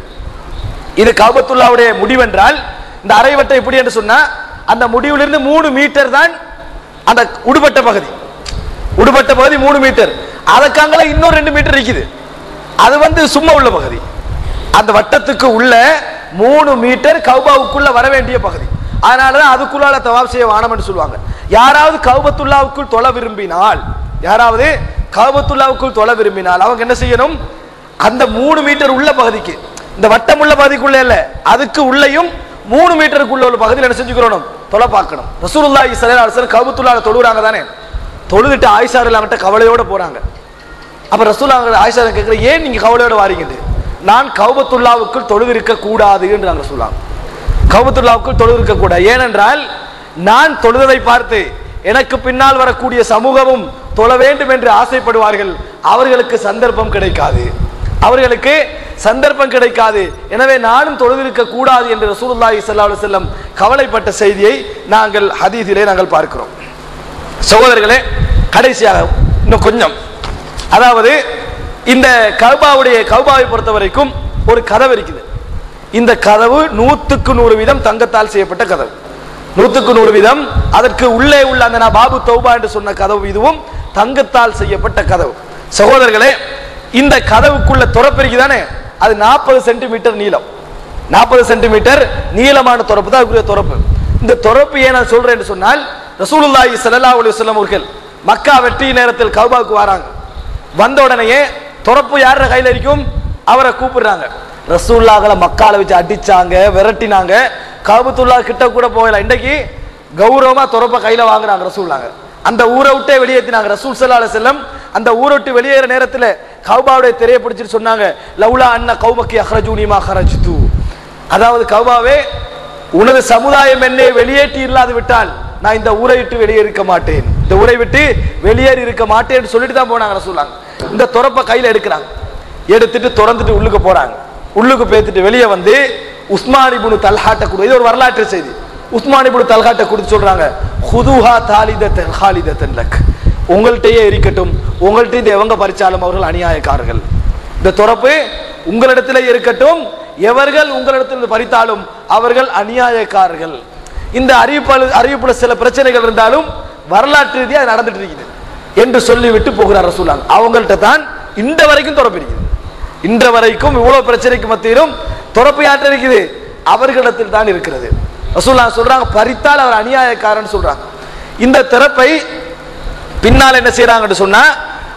இது காபத்துல்லாவுடைய முடிவென்றால் இந்த அரை வட்டம் எப்படி என்று சொன்னா அந்த முடிவிலிருந்து மூணு மீட்டர் தான் அந்த உடுபட்ட பகுதி உடுபட்ட பகுதி மூணு மீட்டர் அதுக்காங்கள இன்னும் ரெண்டு மீட்டர் இருக்குது அது வந்து சும்மா உள்ள பகுதி அந்த வட்டத்துக்கு உள்ள மூணு மீட்டர் கௌபாவுக்குள்ள வர வேண்டிய பகுதி அதனாலதான் அதுக்குள்ளால தவாப் செய்ய வானம் என்று சொல்லுவாங்க யாராவது கௌபத்துல்லாவுக்குள் தொலை விரும்பினால் யாராவது கௌபத்துல்லாவுக்குள் தொலை விரும்பினால் அவங்க என்ன செய்யணும் அந்த மூணு மீட்டர் உள்ள பகுதிக்கு இந்த வட்டம் உள்ள பகுதிக்குள்ள இல்ல அதுக்கு உள்ளேயும் மூணு மீட்டருக்குள்ள உள்ள பகுதியில் என்ன செஞ்சுக்கிறோம் தொலை பார்க்கணும் ரசூலுல்லாஹி ஸல்லல்லாஹு அலைஹி வஸல்லம் கௌபத்துல்லாஹ் தொழுகிறாங்க தானே தொழுதுட்டு ஆயிஷா இல்லாமட்ட கவலையோட போறாங்க அப்ப ரசூலா ஆயிஷா கேட்கிற ஏன் நீங்க கவலையோட வாரீங்க நான் கௌபத்துல்லாவுக்குள் தொழுது இருக்க கூடாதுன்றாங்க ரசூலா கௌபத்துல்லாவுக்குள் தொழுது இருக்க கூடாது ஏனென்றால் நான் தொழுததை பார்த்து எனக்கு பின்னால் வரக்கூடிய சமூகமும் தொழ வேண்டும் என்று ஆசைப்படுவார்கள் அவர்களுக்கு சந்தர்ப்பம் கிடைக்காது அவர்களுக்கு சந்தர்ப்பம் கிடைக்காது எனவே நானும் தொழுதிருக்க கூடாது என்று ரசூலுல்லாஹி ஸல்லல்லாஹு அலைஹி வஸல்லம் கவலைப்பட்ட செய்தியை நாங்கள் ஹதீஸிலே நாங்கள் பார்க்கிறோம் சகோதரர்களே கடைசியாக இன்னும் கொஞ்சம் அதாவது இந்த கௌபாவுடைய கௌபாவை பொறுத்த வரைக்கும் ஒரு கதவு இருக்குது இந்த கதவு நூத்துக்கு நூறு வீதம் தங்கத்தால் செய்யப்பட்ட கதவு நூத்துக்கு நூறு வீதம் அதற்கு உள்ளே உள்ள அந்த நான் பாபு தௌபா என்று சொன்ன கதவு இதுவும் தங்கத்தால் செய்யப்பட்ட கதவு சகோதரர்களே இந்த கதவுக்குள்ள துறப்பு இருக்குதானே அது நாற்பது சென்டிமீட்டர் நீளம் நாற்பது சென்டிமீட்டர் நீளமான துறப்பு தான் அதுக்குரிய துறப்பு இந்த துறப்பு ஏன் நான் சொல்றேன்னு சொன்னால் ரசூலுல்லாஹி ஸல்லல்லாஹு அலைஹி வஸல்லம் அவர்கள் மக்கா வெற்றி நேரத்தில் கௌபாவுக்கு வராங்க வந்த உடனேயே துறப்பு யார கையில இருக்கும் அவரை கூப்பிடுறாங்க ரசூல்லாக்களை மக்கால வச்சு அடிச்சாங்க விரட்டினாங்க காபத்துல்லா கிட்ட கூட போகல இன்றைக்கு கௌரவமா துறப்ப கையில வாங்குறாங்க ரசூல்லாங்க அந்த ஊரை விட்டே வெளியேற்றினாங்க ரசூல் சல்லா அலைஹி வஸல்லம் அந்த ஊரை விட்டு வெளியேற நேரத்தில் கௌபாவுடைய திரையை பிடிச்சிட்டு சொன்னாங்க லவ்லா அன்ன கௌமக்கி அஹ்ரஜூனி மா ஹரஜ்து அதாவது கௌபாவே உனது சமுதாயம் என்னை வெளியேற்றி இல்லாது விட்டால் நான் இந்த ஊரை விட்டு வெளியே இருக்க மாட்டேன் இந்த ஊரை விட்டு வெளியேறி இருக்க மாட்டேன்னு சொல்லிட்டு தான் போனாங்க ரசூலாங்க இந்த துறப்ப கையில எடுக்கிறாங்க எடுத்துட்டு திறந்துட்டு உள்ளுக்கு போறாங்க உள்ளுக்கு பேத்துட்டு வெளியே வந்து உஸ்மானி புனு தல்ஹாட்ட கொடு இது ஒரு வரலாற்று செய்தி உஸ்மானி புனு தல்ஹாட்ட கொடுத்து சொல்றாங்க ஹுதுஹா தாலிதத்தன் ஹாலிதத்தன் லக் உங்கள்கிட்டயே இருக்கட்டும் உங்கள்கிட்ட இது எவங்க பறிச்சாலும் அவர்கள் அநியாயக்காரர்கள் இந்த துறப்பு உங்களிடத்திலே இருக்கட்டும் எவர்கள் உங்களிடத்தில் பறித்தாலும் அவர்கள் அநியாயக்காரர்கள் இந்த அறிவிப்பாளர் அறிவிப்புல சில பிரச்சனைகள் இருந்தாலும் வரலாற்று ரீதியாக அது நடந்துட்டு இருக்குது என்று சொல்லிவிட்டு போகிறார் ரசூலாங்க அவங்கள்ட்ட தான் இந்த வரைக்கும் துறப்பு இருக்குது இன்ற வரைக்கும் இவ்வளவு பிரச்சனைக்கு மத்தியிலும் துறப்பு யாற்ற இருக்குது அவர்களிடத்தில் தான் இருக்கிறது ரசூல்லா சொல்றாங்க பறித்தால் அவர் அநியாயக்காரன் சொல்றாங்க இந்த திறப்பை பின்னால் என்ன செய்யறாங்கன்னு சொன்னா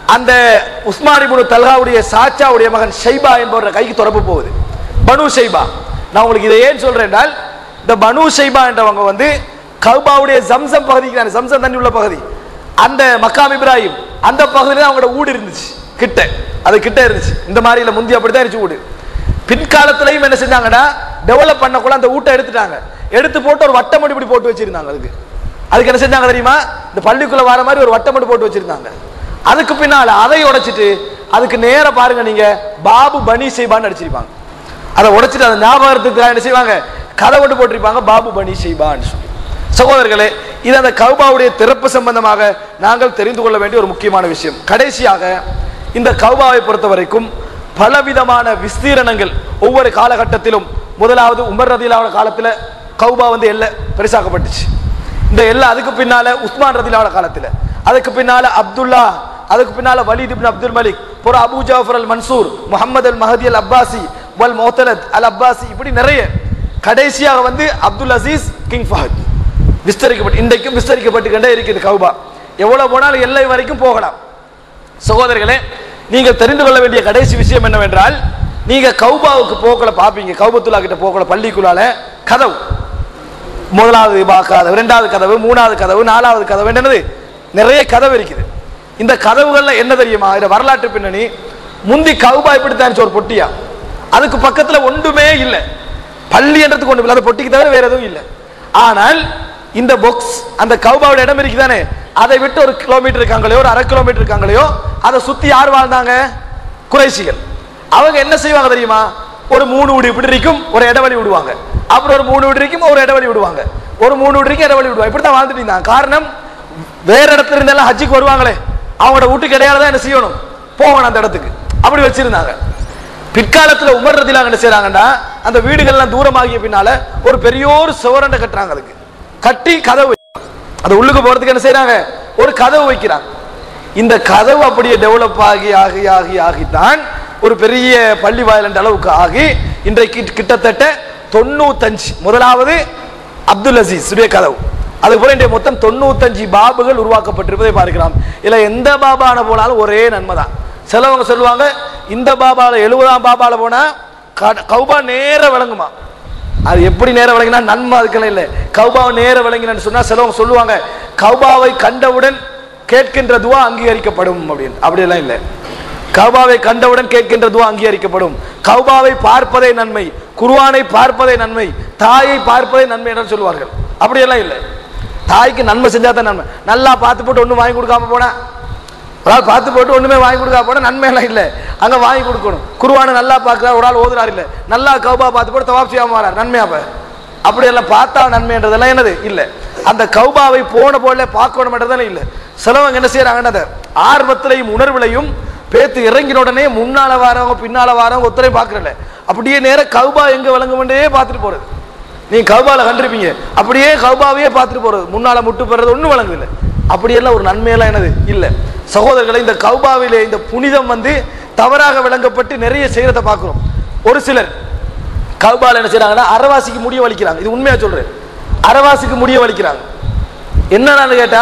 அந்த உஸ்மான் இப்னு தல்ஹாவுடைய சாச்சாவுடைய மகன் ஷைபா என்பவருடைய கைக்கு தொடர்பு போகுது பனு ஷைபா நான் உங்களுக்கு இதை ஏன் சொல்றேன் என்றால் இந்த பனு ஷைபா என்றவங்க வந்து கௌபாவுடைய ஜம்சம் பகுதிக்கு தானே ஜம்சம் தண்ணி உள்ள பகுதி அந்த மக்காம் இப்ராஹிம் அந்த பகுதியில தான் அவங்களோட ஊடு இருந்துச்சு கிட்ட அது கிட்ட இருந்துச்சு இந்த மாதிரி இல்ல முந்தி அப்படிதான் இருந்துச்சு ஊடு பின்காலத்திலையும் என்ன செஞ்சாங்கன்னா டெவலப் பண்ணக்குள்ள அந்த ஊட்டை எடுத்துட்டாங்க எடுத்து போட்டு ஒரு வட்டமடி இப்படி போட்டு வச்சிருந்தாங்க அதுக்கு அதுக்கு என்ன செஞ்சாங்க தெரியுமா இந்த பள்ளிக்குள்ள வர மாதிரி ஒரு வட்டமடி போட்டு வச்சிருந்தாங்க அதுக்கு பின்னால அதை உடைச்சிட்டு அதுக்கு நேர பாருங்க நீங்க பாபு பனி செய்பான்னு அடிச்சிருப்பாங்க அதை உடைச்சிட்டு அந்த ஞாபகத்துக்கு என்ன செய்வாங்க கதை விட்டு போட்டிருப்பாங்க பாபு பனி செய்பான்னு சொல்லி சகோதரர்களே இது அந்த கௌபாவுடைய திறப்பு சம்பந்தமாக நாங்கள் தெரிந்து கொள்ள வேண்டிய ஒரு முக்கியமான விஷயம் கடைசியாக இந்த கௌபாவை பொறுத்த வரைக்கும் பலவிதமான விஸ்தீரணங்கள் ஒவ்வொரு காலகட்டத்திலும் முதலாவது உமர் ரதிலாவோட காலத்தில் கௌபா வந்து எல்லை பெருசாக்கப்பட்டுச்சு இந்த எல்லை அதுக்கு பின்னால உஸ்மான் ரதிலாவோட காலத்தில் அதுக்கு பின்னால அப்துல்லா அதுக்கு பின்னால வலீத் இப்னு அப்துல் மலிக் புற அபு ஜாஃபர் அல் மன்சூர் முகமது அல் மஹதி அல் அப்பாசி வல் மோத்தலத் அல் அப்பாசி இப்படி நிறைய கடைசியாக வந்து அப்துல் அசீஸ் கிங் ஃபஹத் விஸ்தரிக்கப்பட்டு இன்றைக்கும் விஸ்தரிக்கப்பட்டு கொண்டே இருக்குது கௌபா எவ்வளவு போனாலும் எல்லை வரைக்கும் போகலாம் சகோதரர்களே நீங்கள் தெரிந்து கொள்ள வேண்டிய கடைசி விஷயம் என்னவென்றால் நீங்க கௌபாவுக்கு போக்கல பாப்பீங்க கௌபத்துல்லா கிட்ட போக்கல பள்ளிக்குள்ளால கதவு முதலாவது பா- கதவு இரண்டாவது கதவு மூணாவது கதவு நாலாவது கதவு என்னது நிறைய கதவு இருக்குது இந்த கதவுகள்ல என்ன தெரியுமா இந்த வரலாற்று பின்னணி முந்தி கௌபா இப்படித்தான் இருந்துச்சு ஒரு பொட்டியா அதுக்கு பக்கத்துல ஒன்றுமே இல்லை பள்ளி என்றதுக்கு ஒன்றும் இல்லை அந்த பொட்டிக்கு தவிர வேற எதுவும் இல்லை ஆனால் இந்த பாக்ஸ் அந்த கௌபாவோட இடம் இருக்குதானே அதை விட்டு ஒரு கிலோமீட்டர் இருக்காங்களையோ ஒரு அரை கிலோமீட்டர் இருக்காங்களையோ அதை சுத்தி யார் வாழ்ந்தாங்க குறைசிகள் அவங்க என்ன செய்வாங்க தெரியுமா ஒரு மூணு வீடு இப்படி இருக்கும் ஒரு இடைவெளி விடுவாங்க அப்புறம் ஒரு மூணு வீடு இருக்கும் ஒரு இடைவெளி விடுவாங்க ஒரு மூணு வீடு இருக்கும் இடைவெளி விடுவாங்க இப்படி தான் வாழ்ந்துட்டு இருந்தாங்க காரணம் வேற இடத்துல இருந்தெல்லாம் ஹஜ்ஜுக்கு வருவாங்களே அவங்களோட வீட்டுக்கு இடையால தான் என்ன செய்யணும் போகணும் அந்த இடத்துக்கு அப்படி வச்சிருந்தாங்க பிற்காலத்துல உமர் ரதிலாங்க என்ன செய்றாங்கன்னா அந்த வீடுகள்லாம் தூரமாகிய பின்னால ஒரு பெரிய ஒரு சுவரண்டை கட்டுறாங்க அதுக்கு கட்டி கதவு வைக்கிறாங்க. அது உள்ளுக்கு போறதுக்கு என்ன செய்றாங்க ஒரு கதவு வைக்கிறாங்க இந்த கதவு அப்படியே டெவலப் ஆகி ஆகி ஆகி ஆகித்தான் ஒரு பெரிய பள்ளி வாயிலண்ட அளவுக்கு ஆகி இன்றைக்கு கிட்டத்தட்ட தொண்ணூத்தஞ்சு முதலாவது அப்துல் அசீஸ் உடைய கதவு அது போல இன்றைய மொத்தம் தொண்ணூத்தஞ்சு பாபுகள் உருவாக்கப்பட்டிருப்பதை பார்க்கலாம் இல்ல எந்த பாபான போனாலும் ஒரே நன்மை தான் சிலவங்க சொல்லுவாங்க இந்த பாபால எழுபதாம் பாபால போனா க- கௌபா நேர விளங்குமா அது எப்படி நேர விளங்கினா நன்மை அதுக்கெல்லாம் இல்லை கௌபாவை நேர விளங்கினு சொன்னா சிலவங்க சொல்லுவாங்க கௌபாவை கண்டவுடன் கேட்கின்ற துவா அங்கீகரிக்கப்படும் அப்படின்னு அப்படியெல்லாம் இல்லை கௌபாவை கண்டவுடன் கேட்கின்ற துவா அங்கீகரிக்கப்படும் கௌபாவை பார்ப்பதே நன்மை குர்ஆனை பார்ப்பதே நன்மை தாயை பார்ப்பதே நன்மை என்று சொல்லுவார்கள் அப்படியெல்லாம் இல்லை தாய்க்கு நன்மை செஞ்சா தான் நன்மை நல்லா பார்த்து போட்டு ஒன்றும் வாங்கி கொடுக்காம போனா ஒரு ஆள் பார்த்து போட்டு ஒண்ணுமே வாங்கி கொடுக்காம போனா நன்மை எல்லாம் இல்லை அங்க வாங்கி கொடுக்கணும் குருவானை நல்லா பார்க்கிறார் ஒரு ஆள் ஓதுறாரு இல்ல நல்லா கௌபா பார்த்து போட்டு தவாப் செய்யாம வரார் நன்மையா அப்ப அப்படியெல்லாம் பார்த்தா நன்மைன்றதெல்லாம் என்னது இல்ல அந்த கௌபாவை போன போல பார்க்கணும்ன்றதெல்லாம் இல்ல சிலவங்க என்ன செய்யறாங்கன்னா அந்த ஆர்வத்திலையும் உணர்விலையும் பேத்து இறங்கின உடனே முன்னால வாரவங்க பின்னால வாரவங்க ஒத்தரையும் பார்க்கறல அப்படியே நேர கௌபா எங்க விளங்குமெண்டே பார்த்துட்டு போறது நீங்க கௌபால கண்டிருப்பீங்க அப்படியே கௌபாவையே பார்த்துட்டு போறது முன்னால முட்டு போறது ஒண்ணும் வழங்குதில்ல அப்படியெல்லாம் ஒரு நன்மையெல்லாம் என்னது இல்ல சகோதரர்களை இந்த கௌபாவிலே இந்த புனிதம் வந்து தவறாக விளங்கப்பட்டு நிறைய செய்யறத பார்க்கிறோம் ஒரு சிலர் கௌபால என்ன செய்றாங்கன்னா அரவாசிக்கு முடிய வலிக்கிறாங்க இது உண்மையா சொல்றேன் அரவாசிக்கு முடிய வலிக்கிறாங்க என்னன்னு கேட்டா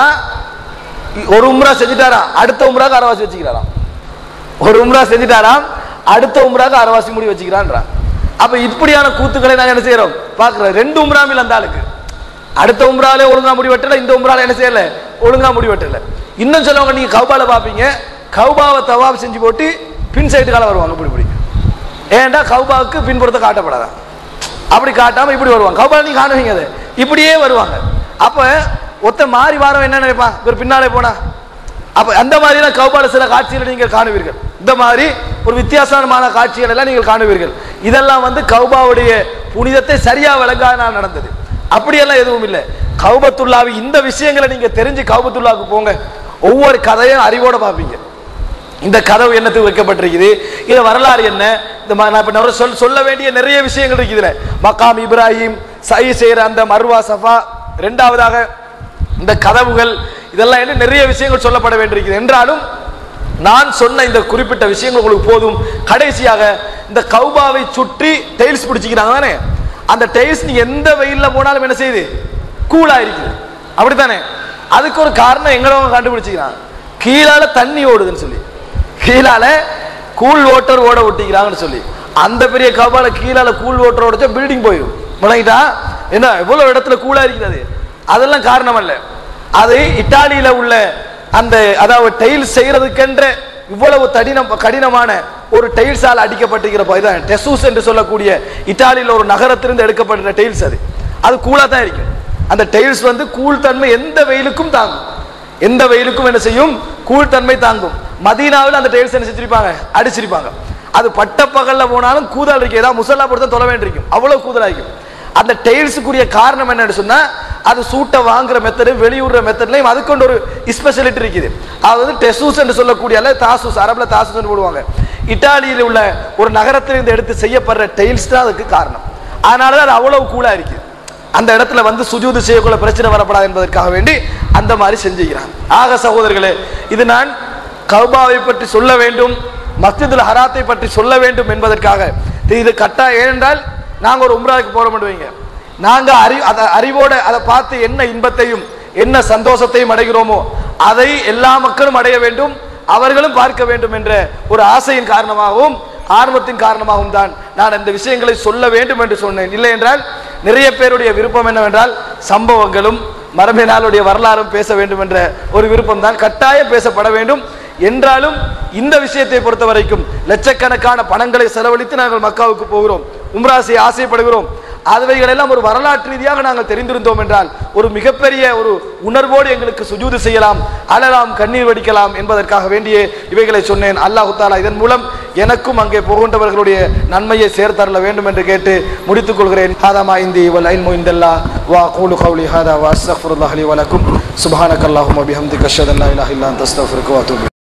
ஒரு உம்ரா செஞ்சுட்டாராம் அடுத்த உம்ராக்கு அரவாசி வச்சுக்கிறாராம் ஒரு உம்ரா செஞ்சுட்டாராம் அடுத்த உம்ராக்கு அரவாசி முடி வச்சுக்கிறான்றான் அப்ப இப்படியான கூத்துக்களை நாங்க என்ன செய்யறோம் பாக்குறோம் ரெண்டு உம்ராமில் அந்த ஆளுக்கு அடுத்த உம்ராலே ஒழுங்கா முடி வெட்டல இந்த உம்ரால என்ன செய்யல ஒழுங்கா முடி வெட்டல இன்னும் சொல்லுவாங்க நீங்க கௌபால பாப்பீங்க கௌபாவை தவாப் செஞ்சு போட்டு பின் சைடு கால வருவாங்க இப்படி இப்படி ஏன்டா கௌபாவுக்கு பின்புறத்தை காட்டப்படாதான் அப்படி காட்டாம இப்படி வருவாங்க கௌபால நீங்க காணுவீங்க அதை இப்படியே வருவாங்க அப்ப ஒத்த மாறி வாரம் என்ன நினைப்பான் இவர் பின்னாலே போனா அப்ப அந்த மாதிரிலாம் கௌபால சில காட்சிகளை நீங்கள் காணுவீர்கள் இந்த மாதிரி ஒரு வித்தியாசமான காட்சிகள் எல்லாம் நீங்கள் காணுவீர்கள் இதெல்லாம் வந்து கௌபாவுடைய புனிதத்தை சரியா விளங்காதனால் நடந்தது அப்படியெல்லாம் எதுவும் இல்லை கௌபத்துல்லாவி இந்த விஷயங்களை நீங்க தெரிஞ்சு கௌபத்துல்லாவுக்கு போங்க ஒவ்வொரு கதையும் அறிவோட பார்ப்பீங்க இந்த கதவு என்னத்துக்கு வைக்கப்பட்டிருக்குது இது வரலாறு என்ன இந்த ம- நான் இப்ப நான் சொல் சொல்ல வேண்டிய நிறைய விஷயங்கள் இருக்குது இதுல மக்காம் இப்ராஹிம் சை செய்யற அந்த மர்வா சஃபா ரெண்டாவதாக இந்த கதவுகள் இதெல்லாம் என்ன நிறைய விஷயங்கள் சொல்லப்பட வேண்டியிருக்குது என்றாலும் நான் சொன்ன இந்த குறிப்பிட்ட விஷயங்கள் உங்களுக்கு போதும் கடைசியாக இந்த கௌபாவை சுற்றி டைல்ஸ் பிடிச்சிக்கிறாங்க தானே அந்த டைல்ஸ் நீங்க எந்த வெயில்ல போனாலும் என்ன செய்யுது கூலா இருக்குது அப்படித்தானே அதுக்கு ஒரு காரணம் எங்களவங்க கண்டுபிடிச்சிக்கிறாங்க கீழால தண்ணி ஓடுதுன்னு சொல்லி கீழால கூல் ஓட்டர் ஓட ஒட்டிக்கிறாங்கன்னு சொல்லி அந்த பெரிய கபால கீழால கூல் ஓட்டர் ஓடச்சா பில்டிங் போயிடும் முழங்கிட்டா என்ன எவ்வளவு இடத்துல கூலா இருக்கிறது அதெல்லாம் காரணம் அல்ல அது இத்தாலியில உள்ள அந்த அதாவது டைல்ஸ் செய்யறதுக்கென்ற இவ்வளவு தடினம் கடினமான ஒரு டைல்ஸால் அடிக்கப்பட்டிருக்கிற ப- இதான் டெசூஸ் என்று சொல்லக்கூடிய இத்தாலியில் ஒரு நகரத்திலிருந்து எடுக்கப்பட்ட டைல்ஸ் அது அது கூலா தான் இருக்கும் அந்த டைல்ஸ் வந்து கூல் தன்மை எந்த வெயிலுக்கும் தாங்கும் எந்த வெயிலுக்கும் என்ன செய்யும் கூல் தன்மை தாங்கும் மதீனாவில் அந்த டைல்ஸ் என்ன செஞ்சிருப்பாங்க அடிச்சிருப்பாங்க அது பட்ட பகல்ல போனாலும் கூதல் இருக்கு ஏதாவது முசல்லா போட்டு தான் தொலை வேண்டியிருக்கும் அவ்வளவு கூதலா இருக்கும் அந்த டைல்ஸுக்குரிய காரணம் என்னன்னு சொன்னா அது சூட்டை வாங்குற மெத்தடு வெளியூர்ற மெத்தட்லையும் அதுக்கொண்டு ஒரு ஸ்பெஷாலிட்டி இருக்குது அதாவது டெசூஸ் என்று சொல்லக்கூடிய அல்ல தாசூஸ் அரபில் தாசூஸ் போடுவாங்க இத்தாலியில் உள்ள ஒரு நகரத்திலிருந்து எடுத்து செய்யப்படுற டைல்ஸ் தான் அதுக்கு காரணம் அதனால தான் அது அவ்வளவு கூலா இருக்குது அந்த இடத்துல வந்து சுஜூது செய்யக்குள்ள பிரச்சனை வரப்படாது என்பதற்காக வேண்டி அந்த மாதிரி செஞ்சுக்கிறான் ஆக சகோதரர்களே இது நான் கௌபாவை பற்றி சொல்ல வேண்டும் மஸ்ஜிதுல் ஹராத்தை பற்றி சொல்ல வேண்டும் என்பதற்காக இது கட்டா ஏனென்றால் நாங்க ஒரு உம்ராவுக்கு போற வைங்க நாங்க அறி அதை அறிவோட அதை பார்த்து என்ன இன்பத்தையும் என்ன சந்தோஷத்தையும் அடைகிறோமோ அதை எல்லா மக்களும் அடைய வேண்டும் அவர்களும் பார்க்க வேண்டும் என்ற ஒரு ஆசையின் காரணமாகவும் ஆர்வத்தின் காரணமாகவும் தான் நான் இந்த விஷயங்களை சொல்ல வேண்டும் என்று சொன்னேன் இல்லை என்றால் நிறைய பேருடைய விருப்பம் என்னவென்றால் சம்பவங்களும் மரபு நாளுடைய வரலாறும் பேச வேண்டும் என்ற ஒரு விருப்பம் தான் கட்டாயம் பேசப்பட வேண்டும் என்றாலும் இந்த விஷயத்தை பொறுத்த வரைக்கும் லட்சக்கணக்கான பணங்களை செலவழித்து நாங்கள் மக்காவுக்கு போகிறோம் உம்ராசியை ஆசைப்படுகிறோம் அதுவைகள் எல்லாம் ஒரு வரலாற்று ரீதியாக நாங்கள் தெரிந்திருந்தோம் என்றால் ஒரு மிகப்பெரிய ஒரு உணர்வோடு எங்களுக்கு சுஜூது செய்யலாம் அழலாம் கண்ணீர் வடிக்கலாம் என்பதற்காக வேண்டியே இவைகளை சொன்னேன் அல்லாஹு தாலா இதன் மூலம் எனக்கும் அங்கே போகின்றவர்களுடைய நன்மையை சேர்த்தரல வேண்டும் என்று கேட்டு முடித்துக் கொள்கிறேன் ஹாதமா இந்தி வல் ஐல்மு இந்தல்லா வா கூலு கௌலி ஹாதா வா அஸ்தக்ஃபிருல்லாஹ் லி வலக்கும் சுப்ஹானக்கல்லாஹும்ம பிஹம்திக அஷ்ஹது அன் லா இலாஹா இல்லா அன்த அஸ்தக்ஃபிருக்க வ அத்தூபு